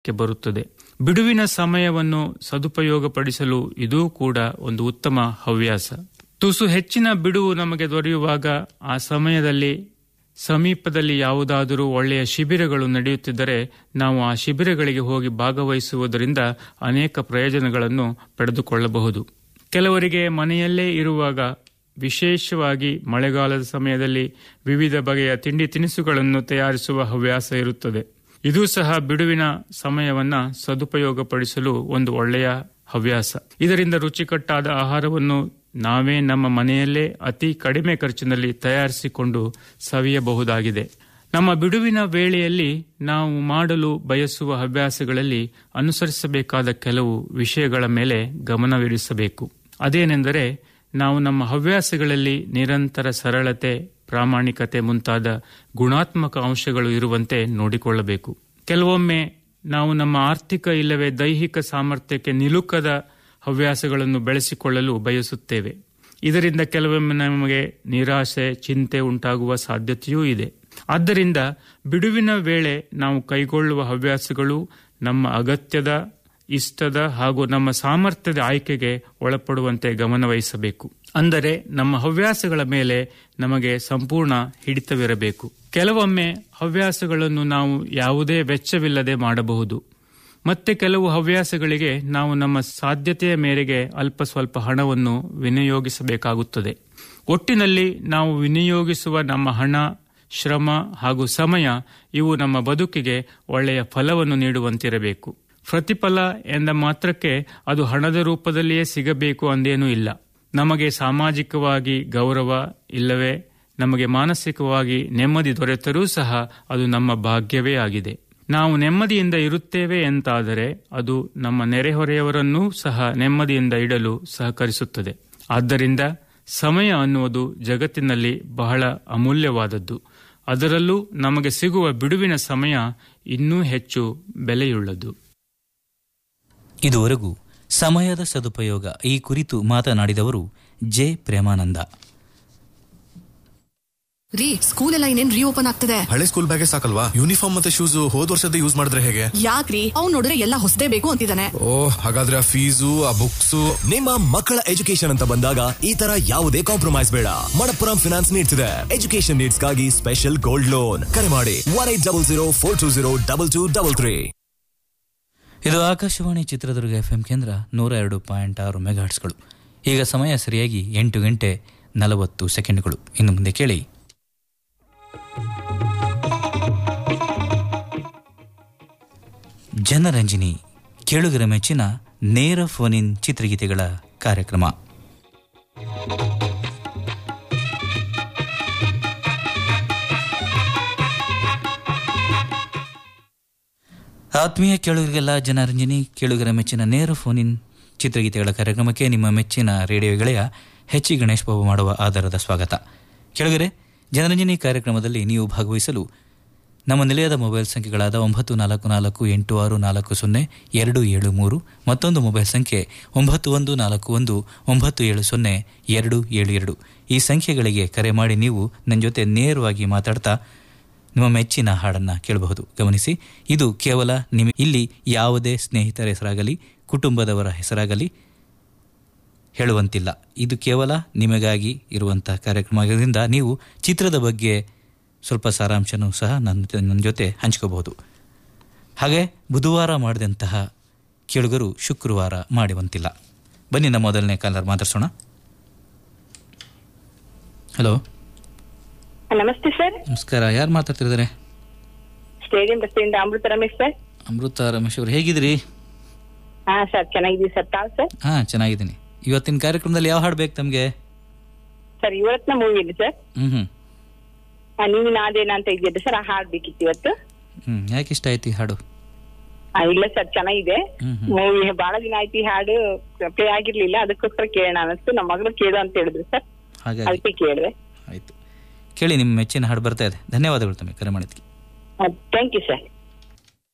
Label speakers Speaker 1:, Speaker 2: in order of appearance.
Speaker 1: ಕ್ಕೆ ಬರುತ್ತದೆ ಬಿಡುವಿನ ಸಮಯವನ್ನು ಸದುಪಯೋಗಪಡಿಸಲು ಇದೂ ಕೂಡ ಒಂದು ಉತ್ತಮ ಹವ್ಯಾಸ ತುಸು ಹೆಚ್ಚಿನ ಬಿಡುವು ನಮಗೆ ದೊರೆಯುವಾಗ ಆ ಸಮಯದಲ್ಲಿ ಸಮೀಪದಲ್ಲಿ ಯಾವುದಾದರೂ ಒಳ್ಳೆಯ ಶಿಬಿರಗಳು ನಡೆಯುತ್ತಿದ್ದರೆ ನಾವು ಆ ಶಿಬಿರಗಳಿಗೆ ಹೋಗಿ ಭಾಗವಹಿಸುವುದರಿಂದ ಅನೇಕ ಪ್ರಯೋಜನಗಳನ್ನು ಪಡೆದುಕೊಳ್ಳಬಹುದು ಕೆಲವರಿಗೆ ಮನೆಯಲ್ಲೇ ಇರುವಾಗ ವಿಶೇಷವಾಗಿ ಮಳೆಗಾಲದ ಸಮಯದಲ್ಲಿ ವಿವಿಧ ಬಗೆಯ ತಿಂಡಿ ತಿನಿಸುಗಳನ್ನು ತಯಾರಿಸುವ ಹವ್ಯಾಸ ಇರುತ್ತದೆ ಇದು ಸಹ ಬಿಡುವಿನ ಸಮಯವನ್ನ ಸದುಪಯೋಗಪಡಿಸಲು ಒಂದು ಒಳ್ಳೆಯ ಹವ್ಯಾಸ ಇದರಿಂದ ರುಚಿಕಟ್ಟಾದ ಆಹಾರವನ್ನು ನಾವೇ ನಮ್ಮ ಮನೆಯಲ್ಲೇ ಅತಿ ಕಡಿಮೆ ಖರ್ಚಿನಲ್ಲಿ ತಯಾರಿಸಿಕೊಂಡು ಸವಿಯಬಹುದಾಗಿದೆ ನಮ್ಮ ಬಿಡುವಿನ ವೇಳೆಯಲ್ಲಿ ನಾವು ಮಾಡಲು ಬಯಸುವ ಹವ್ಯಾಸಗಳಲ್ಲಿ ಅನುಸರಿಸಬೇಕಾದ ಕೆಲವು ವಿಷಯಗಳ ಮೇಲೆ ಗಮನವಿರಿಸಬೇಕು ಅದೇನೆಂದರೆ ನಾವು ನಮ್ಮ ಹವ್ಯಾಸಗಳಲ್ಲಿ ನಿರಂತರ ಸರಳತೆ ಪ್ರಾಮಾಣಿಕತೆ ಮುಂತಾದ ಗುಣಾತ್ಮಕ ಅಂಶಗಳು ಇರುವಂತೆ ನೋಡಿಕೊಳ್ಳಬೇಕು ಕೆಲವೊಮ್ಮೆ ನಾವು ನಮ್ಮ ಆರ್ಥಿಕ ಇಲ್ಲವೇ ದೈಹಿಕ ಸಾಮರ್ಥ್ಯಕ್ಕೆ ನಿಲುಕದ ಹವ್ಯಾಸಗಳನ್ನು ಬೆಳೆಸಿಕೊಳ್ಳಲು ಬಯಸುತ್ತೇವೆ ಇದರಿಂದ ಕೆಲವೊಮ್ಮೆ ನಮಗೆ ನಿರಾಶೆ ಚಿಂತೆ ಉಂಟಾಗುವ ಸಾಧ್ಯತೆಯೂ ಇದೆ ಆದ್ದರಿಂದ ಬಿಡುವಿನ ವೇಳೆ ನಾವು ಕೈಗೊಳ್ಳುವ ಹವ್ಯಾಸಗಳು ನಮ್ಮ ಅಗತ್ಯದ ಇಷ್ಟದ ಹಾಗೂ ನಮ್ಮ ಸಾಮರ್ಥ್ಯದ ಆಯ್ಕೆಗೆ ಒಳಪಡುವಂತೆ ಗಮನವಹಿಸಬೇಕು ಅಂದರೆ ನಮ್ಮ ಹವ್ಯಾಸಗಳ ಮೇಲೆ ನಮಗೆ ಸಂಪೂರ್ಣ ಹಿಡಿತವಿರಬೇಕು ಕೆಲವೊಮ್ಮೆ ಹವ್ಯಾಸಗಳನ್ನು ನಾವು ಯಾವುದೇ ವೆಚ್ಚವಿಲ್ಲದೆ ಮಾಡಬಹುದು ಮತ್ತೆ ಕೆಲವು ಹವ್ಯಾಸಗಳಿಗೆ ನಾವು ನಮ್ಮ ಸಾಧ್ಯತೆಯ ಮೇರೆಗೆ ಅಲ್ಪ ಸ್ವಲ್ಪ ಹಣವನ್ನು ವಿನಿಯೋಗಿಸಬೇಕಾಗುತ್ತದೆ ಒಟ್ಟಿನಲ್ಲಿ ನಾವು ವಿನಿಯೋಗಿಸುವ ನಮ್ಮ ಹಣ ಶ್ರಮ ಹಾಗೂ ಸಮಯ ಇವು ನಮ್ಮ ಬದುಕಿಗೆ ಒಳ್ಳೆಯ ಫಲವನ್ನು ನೀಡುವಂತಿರಬೇಕು ಪ್ರತಿಫಲ ಎಂದ ಮಾತ್ರಕ್ಕೆ ಅದು ಹಣದ ರೂಪದಲ್ಲಿಯೇ ಸಿಗಬೇಕು ಅಂದೇನೂ ಇಲ್ಲ ನಮಗೆ ಸಾಮಾಜಿಕವಾಗಿ ಗೌರವ ಇಲ್ಲವೇ ನಮಗೆ ಮಾನಸಿಕವಾಗಿ ನೆಮ್ಮದಿ ದೊರೆತರೂ ಸಹ ಅದು ನಮ್ಮ ಭಾಗ್ಯವೇ ಆಗಿದೆ ನಾವು ನೆಮ್ಮದಿಯಿಂದ ಇರುತ್ತೇವೆ ಎಂತಾದರೆ ಅದು ನಮ್ಮ ನೆರೆಹೊರೆಯವರನ್ನೂ ಸಹ ನೆಮ್ಮದಿಯಿಂದ ಇಡಲು ಸಹಕರಿಸುತ್ತದೆ ಆದ್ದರಿಂದ ಸಮಯ ಅನ್ನುವುದು ಜಗತ್ತಿನಲ್ಲಿ ಬಹಳ ಅಮೂಲ್ಯವಾದದ್ದು ಅದರಲ್ಲೂ ನಮಗೆ ಸಿಗುವ ಬಿಡುವಿನ ಸಮಯ ಇನ್ನೂ ಹೆಚ್ಚು ಬೆಲೆಯುಳ್ಳದು
Speaker 2: ಇದುವರೆಗೂ ಸಮಯದ ಸದುಪಯೋಗ ಈ ಕುರಿತು ಮಾತನಾಡಿದವರು ಜೆ ಪ್ರೇಮಾನಂದ
Speaker 3: ರೀ ಸ್ಕೂಲ್ ಎಲ್ಲ ಇನ್ನೇನ್ ರೀಓಪನ್ ಆಗ್ತದೆ
Speaker 4: ಹಳೆ ಸ್ಕೂಲ್ ಬ್ಯಾಗೇ ಸಾಕಲ್ವಾ ಯೂನಿಫಾರ್ಮ್ ಮತ್ತೆ ಶೂಸ್ ಹೋದ್ ವರ್ಷದ ಯೂಸ್ ಮಾಡಿದ್ರೆ ಹೇಗೆ
Speaker 3: ಯಾಕ್ರಿ ಅವ್ನ್ ನೋಡಿದ್ರೆ ಎಲ್ಲ ಹೊಸದೇ ಬೇಕು ಅಂತಿದ್ದಾನೆ
Speaker 4: ಓ ಹಾಗಾದ್ರೆ ಆ ಫೀಸು ಆ ಬುಕ್ಸು
Speaker 5: ನಿಮ್ಮ ಮಕ್ಕಳ ಎಜುಕೇಶನ್ ಅಂತ ಬಂದಾಗ ಈ ತರ ಯಾವುದೇ ಕಾಂಪ್ರಮೈಸ್ ಬೇಡ ಮಣಪ್ಪುರಂ ಫಿನಾನ್ಸ್ ನೀಡ್ಸ್ ಇದೆ ಎಜುಕೇಶನ್ ನೀಡ್ಸ್ ಗಾಗಿ ಸ್ಪೆಷಲ್ ಗೋಲ್ಡ್ ಲೋನ್ ಕರೆ ಮಾಡಿ one eight double zero four two zero double two double three
Speaker 2: ಇದು ಆಕಾಶವಾಣಿ ಚಿತ್ರದುರ್ಗ ಎಫ್ ಎಂ ಕೇಂದ್ರ ನೂರ ಎರಡು ಪಾಯಿಂಟ್ ಆರು ಮೆಗಾಹರ್ಟ್ಸ್ಗಳು ಈಗ ಸಮಯ ಸರಿಯಾಗಿ ಎಂಟು ಗಂಟೆ ನಲವತ್ತು ಸೆಕೆಂಡ್ಗಳು ಇನ್ನು ಮುಂದೆ ಕೇಳಿ ಜನರಂಜಿನಿ ಕೇಳುಗರ ಮೆಚ್ಚಿನ ನೇರ ಫೋನ್ ಇನ್ ಚಿತ್ರಗೀತೆಗಳ ಕಾರ್ಯಕ್ರಮ ಆತ್ಮೀಯ ಕೇಳುಗರಿಗೆಲ್ಲ ಜನರಂಜನಿ ಕೇಳುಗರ ಮೆಚ್ಚಿನ ನೇರ ಫೋನ್ ಇನ್ ಚಿತ್ರಗೀತೆಗಳ ಕಾರ್ಯಕ್ರಮಕ್ಕೆ ನಿಮ್ಮ ಮೆಚ್ಚಿನ ರೇಡಿಯೋ ಗೆಳೆಯ ಎಚ್ ಇ ಗಣೇಶ್ ಬಾಬು ಮಾಡುವ ಆಧಾರದ ಸ್ವಾಗತ ಕೇಳುಗರೆ ಜನರಂಜನಿ ಕಾರ್ಯಕ್ರಮದಲ್ಲಿ ನೀವು ಭಾಗವಹಿಸಲು ನಮ್ಮ ನಿಲಯದ ಮೊಬೈಲ್ ಸಂಖ್ಯೆಗಳಾದ ಒಂಬತ್ತು ನಾಲ್ಕು ನಾಲ್ಕು ಎಂಟು ಆರು ನಾಲ್ಕು ಸೊನ್ನೆ ಎರಡು ಏಳು ಮೂರು ಮತ್ತೊಂದು ಮೊಬೈಲ್ ಸಂಖ್ಯೆ ಒಂಬತ್ತು ಒಂದು ನಾಲ್ಕು ಒಂದು ಒಂಬತ್ತು ಏಳು ಸೊನ್ನೆ ಎರಡು ಏಳು ಎರಡು ಈ ಸಂಖ್ಯೆಗಳಿಗೆ ಕರೆ ಮಾಡಿ ನೀವು ನನ್ನ ಜೊತೆ ನೇರವಾಗಿ ಮಾತಾಡ್ತಾ ನಿಮ್ಮ ಮೆಚ್ಚಿನ ಹಾಡನ್ನು ಕೇಳಬಹುದು ಗಮನಿಸಿ ಇದು ಕೇವಲ ನಿಮ ಇಲ್ಲಿ ಯಾವುದೇ ಸ್ನೇಹಿತರ ಹೆಸರಾಗಲಿ ಕುಟುಂಬದವರ ಹೆಸರಾಗಲಿ ಹೇಳುವಂತಿಲ್ಲ ಇದು ಕೇವಲ ನಿಮಗಾಗಿ ಇರುವಂಥ ಕಾರ್ಯಕ್ರಮ ಆಗಿದ್ದರಿಂದ ನೀವು ಚಿತ್ರದ ಬಗ್ಗೆ ಸ್ವಲ್ಪ ಸಾರಾಂಶನೂ ಸಹ ನನ್ನ ನನ್ನ ಜೊತೆ ಹಂಚ್ಕೋಬಹುದು ಹಾಗೆ ಬುಧವಾರ ಮಾಡಿದಂತಹ ಕೇಳುಗರು ಶುಕ್ರವಾರ ಮಾಡುವಂತಿಲ್ಲ ಬನ್ನಿ ನಮ್ಮ ಮೊದಲನೇ ಕಾಲರ್ ಮಾತಾಡ್ಸೋಣ ಹಲೋ
Speaker 6: ನಮಸ್ತೆ ಸರ್
Speaker 2: ನಮಸ್ಕಾರ ಯಾರು ಮಾತಾಡ್ತಿದ್ದಾರೆ
Speaker 6: ಸ್ಟೇಡಿಯಂ ರಸ್ತೆಯಿಂದ ಅಮೃತ ರಮೇಶ್ ಸರ್
Speaker 2: ಅಮೃತ ರಮೇಶ್ ಅವರು ಹೇಗಿದ್ದೀರಿ
Speaker 6: ಹಾ ಸರ್ ಚೆನ್ನಾಗಿದ್ದೀವಿ ಸರ್ ತಾವ್ ಸರ್
Speaker 2: ಹಾ ಚೆನ್ನಾಗಿದ್ದೀನಿ ಇವತ್ತಿನ ಕಾರ್ಯಕ್ರಮದಲ್ಲಿ ಯಾವ ಹಾಡು ಬೇಕು ತಮಗೆ
Speaker 6: ಸರ್ ಇವತ್ತಿನ ಮೂವಿ ಇದೆ ಸರ್
Speaker 2: ಹ್ಮ್ ಹ್ಮ್
Speaker 6: ಆ, ನೀವಿನ ಅದೇನ ಅಂತ ಇದೆಯಲ್ಲ ಸರ್ ಆ ಹಾಡ್ ಬೇಕಿತ್ತು ಇವತ್ತು
Speaker 2: ಹ್ಮ್ ಯಾಕೆ ಇಷ್ಟ ಆಯ್ತು ಈ ಹಾಡು
Speaker 6: ಆ, ಇಲ್ಲ ಸರ್ ಚೆನ್ನಾಗಿದೆ
Speaker 2: ಹ್ಮ್ ಹ್ಮ್.
Speaker 6: ಮೂವಿ ಬಹಳ ದಿನ ಆಯ್ತು ಈ ಹಾಡು ಪ್ಲೇ ಆಗಿರ್ಲಿಲ್ಲ ಅದಕ್ಕೋಸ್ಕರ ಕೇಳೋಣ ಅನಿಸ್ತು ನಮ್ಮ ಮಗಳು ಕೇಳು ಅಂತ ಹೇಳಿದ್ರು ಸರ್
Speaker 2: ಹಾಗಾಗಿ
Speaker 6: ಅದಕ್ಕೆ ಕೇಳಿದೆ
Speaker 2: ಆಯ್ತು ಕೇಳಿ ನಿಮ್ಮ ಮೆಚ್ಚಿನ ಹಾಡು ಬರ್ತಾ ಇದೆ ಧನ್ಯವಾದಗಳು ತಮಗೆ ಕರೆ ಮಾಡಿದ್ದಕ್ಕೆ
Speaker 6: ಥ್ಯಾಂಕ್ ಯು ಸರ್